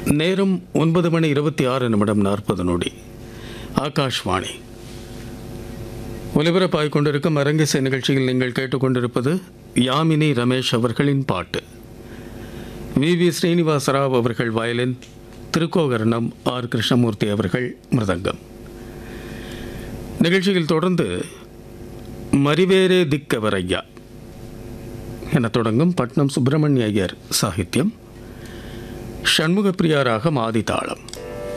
நேரம் ஒன்பது மணி இருபத்தி ஆறு நிமிடம் நாற்பது நொடி ஆகாஷ்வாணி ஒலிபரப்பாகிக் கொண்டிருக்கும் அரங்கிசை நிகழ்ச்சியில் நீங்கள் கேட்டுக்கொண்டிருப்பது யாமினி ரமேஷ் அவர்களின் பாட்டு வி வி ஸ்ரீனிவாச ராவ் அவர்கள் வயலின் திருக்கோகரணம் ஆர் கிருஷ்ணமூர்த்தி அவர்கள் மிருதங்கம் நிகழ்ச்சியில் தொடர்ந்து மரிவேரே திக்கவரையா என தொடங்கும் பட்னம் சுப்பிரமணிய ஐயர் சாகித்யம் ஷண்முகப்பிரியா ராகம் ஆதிதாளம்